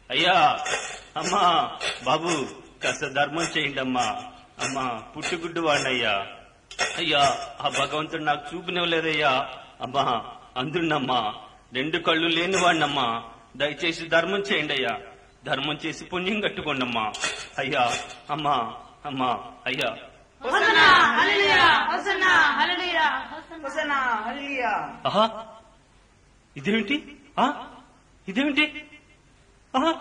అయ్యా అమ్మా బాబు కాస్త ధర్మం చేయండి అమ్మా అమ్మా పుట్టుగుడ్డు వాడినయ్యా అయ్యా ఆ భగవంతుడు నాకు చూపునివ్వలేదయ్యా అమ్మా అందున్నమ్మా రెండు కళ్ళు లేని వాడినమ్మా దయచేసి ధర్మం చేయండి అయ్యా ధర్మం చేసి పుణ్యం కట్టుకోండమ్మా అయ్యా అమ్మా అమ్మా అయ్యా hosanna hallelujah hosanna hallelujah hosanna hallelujah ఆహా ఇదేమిటి ఆ ఇదేమిటి ఆహా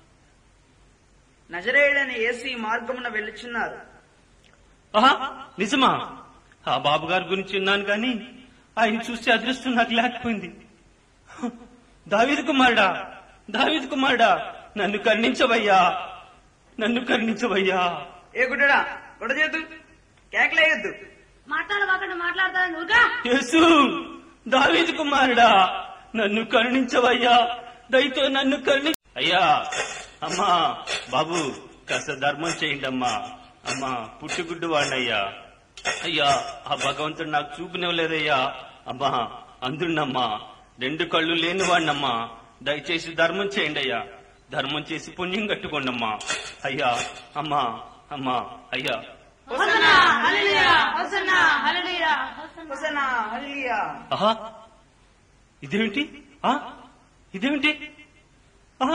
నజరేయుడని యేసు ఈ మార్గమున వెళ్ళుచున్నారు ఆహా నిజమా ఆ బాబు గారి గురించి విన్నాను కానీ ఆయన చూస్తే అదృష్టం నాకు లేకపోయింది హ, దావీదు కుమారుడా దావీదు కుమారుడా నన్ను కరుణించవయ్యా నన్ను కరుణించవయ్యా ఏ గుడ్డడా గుడ్డ చేద్దు కేకలేయొద్దు మాట్లాడవాకండి మాట్లాడతా నువ్వుగా యేసు దావీదు కుమారుడా నన్ను కరుణించవయ్యా దయతో నన్ను కరుణి అయ్యా అమ్మా బాబు కాస్త ధర్మం చేయండి అమ్మా అమ్మా పుట్టుగుడ్డు వాడినయ్యా అయ్యా ఆ భగవంతుడు నాకు చూపునివ్వలేదయ్యా అమ్మా అందున్నమ్మా రెండు కళ్ళు లేని వాడినమ్మా దయచేసి ధర్మం చేయండి అయ్యా ధర్మం చేసి పుణ్యం కట్టుకోండమ్మా అయ్యా అమ్మా అమ్మా అయ్యా hosanna hallelujah hosanna hallelujah hosanna hallelujah ఆహా ఇదేమిటి ఆ ఇదేమిటి ఆహా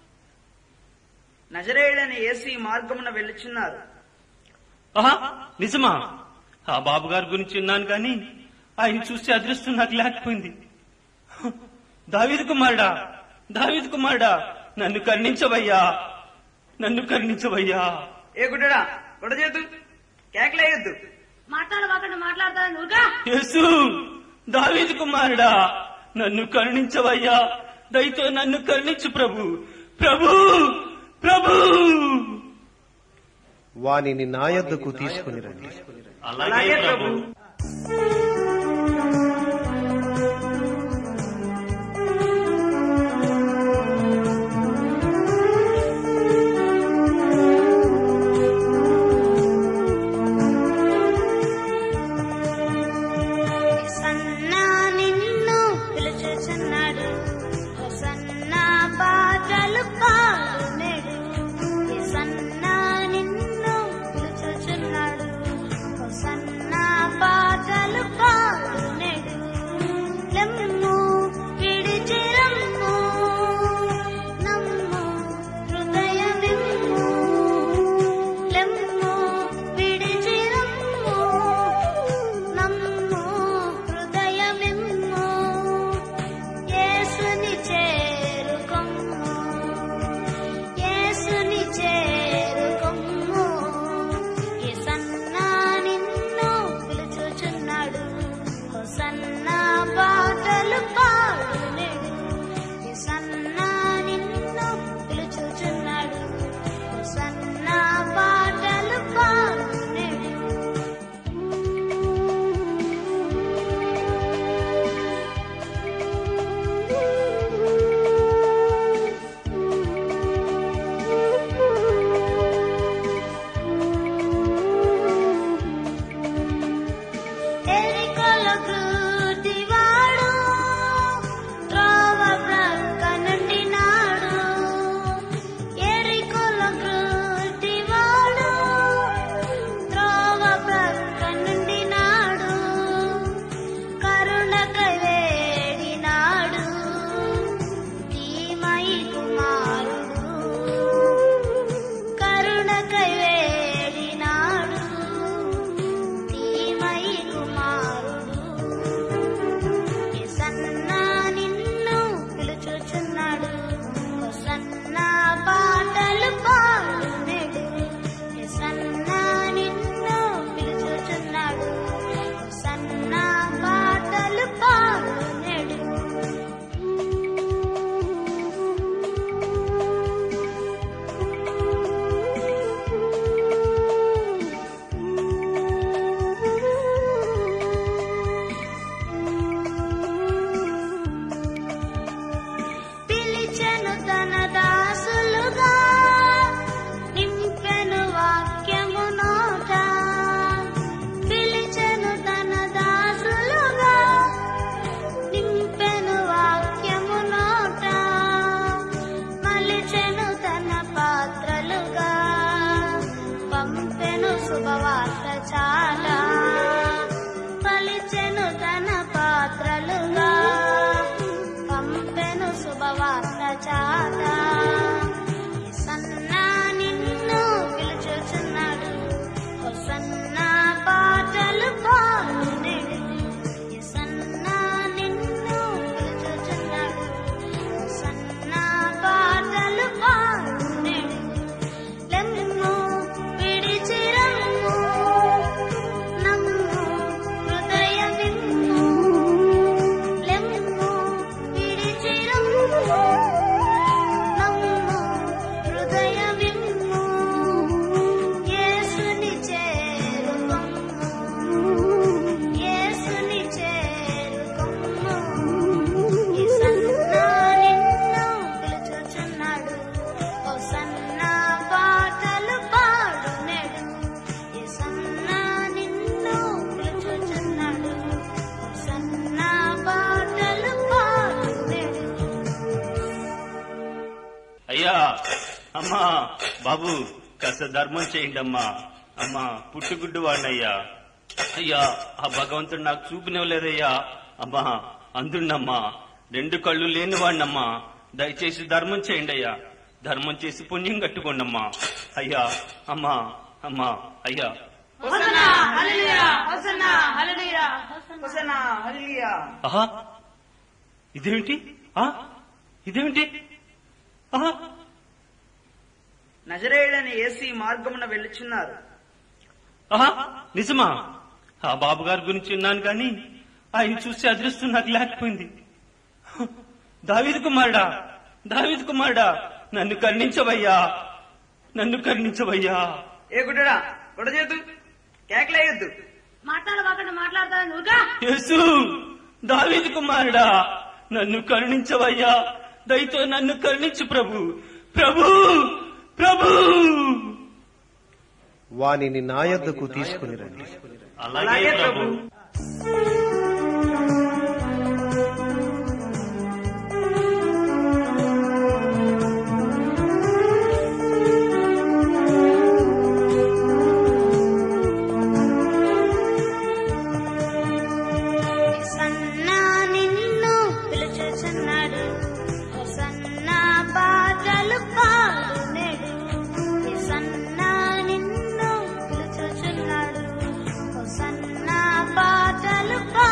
నజరేయుడని యేసు ఈ మార్గమున వెళ్ళుచున్నారు ఆహా నిజమా ఆ బాబు గారి గురించి విన్నాను కానీ ఆయన చూస్తే అదృష్టం నాకు లేకపోయింది హ, దావీదు కుమారుడా దావీదు కుమారుడా నన్ను కరుణించవయ్యా నన్ను కరుణించవయ్యా ఏ గుడ్డడా గుడ్డ చేద్దు కేకలేయొద్దు మాట్లాడవాకండి మాట్లాడతా నువ్వుగా యేసు దావీదు కుమారుడా నన్ను కరుణించవయ్యా దయతో నన్ను కరుణించు ప్రభు ప్రభు ప్రభు వానిని నా యొద్దకు తీసుకుని రండి అలాగే అలాగే ప్రభు ప్రభు. సన్నా నిన్ను పిలుచుచున్నాడు సన్నా పాటలు పాడునేడు సన్నా నిన్ను పిలుచుచున్నాడు సన్నా పాటలు శుభవార్త చాలా పలిచెను తన పాత్రలుగా పంపెను శుభవార్త చాలా సన్నా నిన్ను పిలుచుచున్నాడు హొసన్నా పాటలు పాడునేడు సన్నా నిన్ను పిలుచుచున్నాడు హొసన్నా పాటలు పాడునేడు లెమ్ము విడిచిరమ్ము నమ్ము హృదయమిమ్ము లెమ్ము విడిచిరమ్ము నమ్ము హృదయమిమ్ము యేసుని చేరుకొమ్ము యేసుని చేరుకొమ్ము యేసన్నా నిన్ను పిలుచుచున్నాడు హోసన్నా పాటలు పాడునేడు యేసన్నా నిన్ను పిలుచుచున్నాడు హోసన్నా పాటలు పాడునేడు అయ్యా అమ్మా బాబు కాస్త ధర్మం చేయండి అమ్మా అమ్మా పుట్టుగుడ్డు వాడినయ్యా అయ్యా ఆ భగవంతుడు నాకు చూపునివ్వలేదయ్యా అమ్మా అందుండమ్మా రెండు కళ్ళు లేని వాడినమ్మా దయచేసి ధర్మం చేయండి అయ్యా ధర్మం చేసి పుణ్యం కట్టుకోండమ్మా అయ్యా అమ్మా అమ్మా అయ్యా hosanna hallelujah hosanna hallelujah hosanna hallelujah ఆహా ఇదేమిటి ఆ ఇదేమిటి ఆహా నజరేయుడని ఏసీ మార్గమున వెళ్ళుచున్నారు ఆహా నిజమా ఆ బాబు గారి గురించి విన్నాను కానీ ఆయన చూసి అదృష్టం నాకు లేకపోయింది దావీదు కుమారుడా దావీదు కుమారుడా నన్ను కరుణించవయ్యా నన్ను కరుణించవయ్యా ఏ గుడ్డడా గొడ చేద్దు కేకలేయొద్దు మాట్లాడవాకండి మాట్లాడతా నువ్వుగా యేసు దావీదు కుమారుడా నన్ను కరుణించవయ్యా దయతో నన్ను కరుణించు ప్రభు ప్రభు ప్రభు వానిని నా యొద్దకు తీసుకుని రండి అలాగే అలాగే ప్రభు ప్రభు. సన్నా నిన్ను పిలుచుచున్నాడు సన్నా పాటలు పాడునేడు సన్నా నిన్ను పిలుచుచున్నాడు సన్నా పాటలు పాడు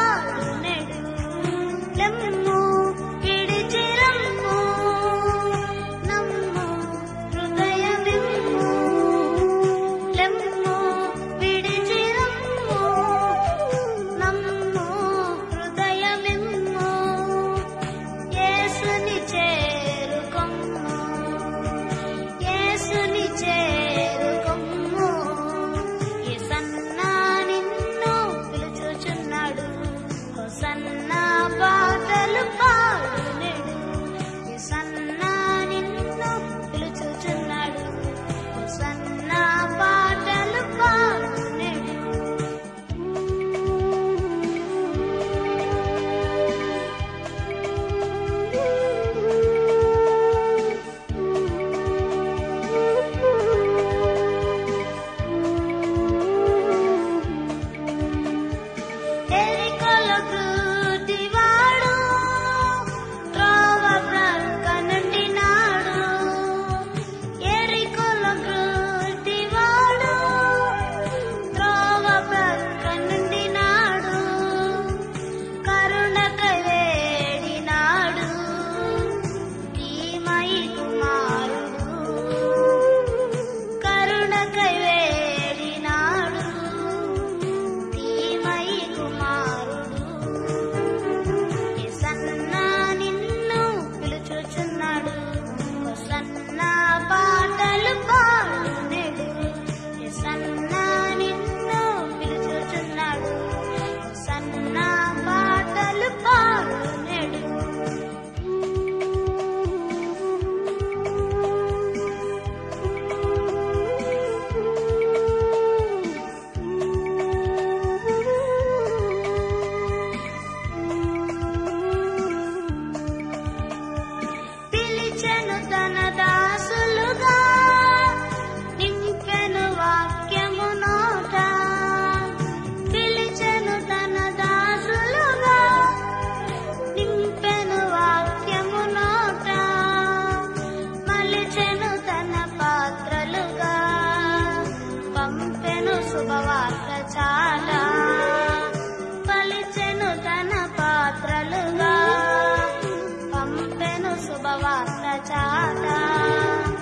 చాలా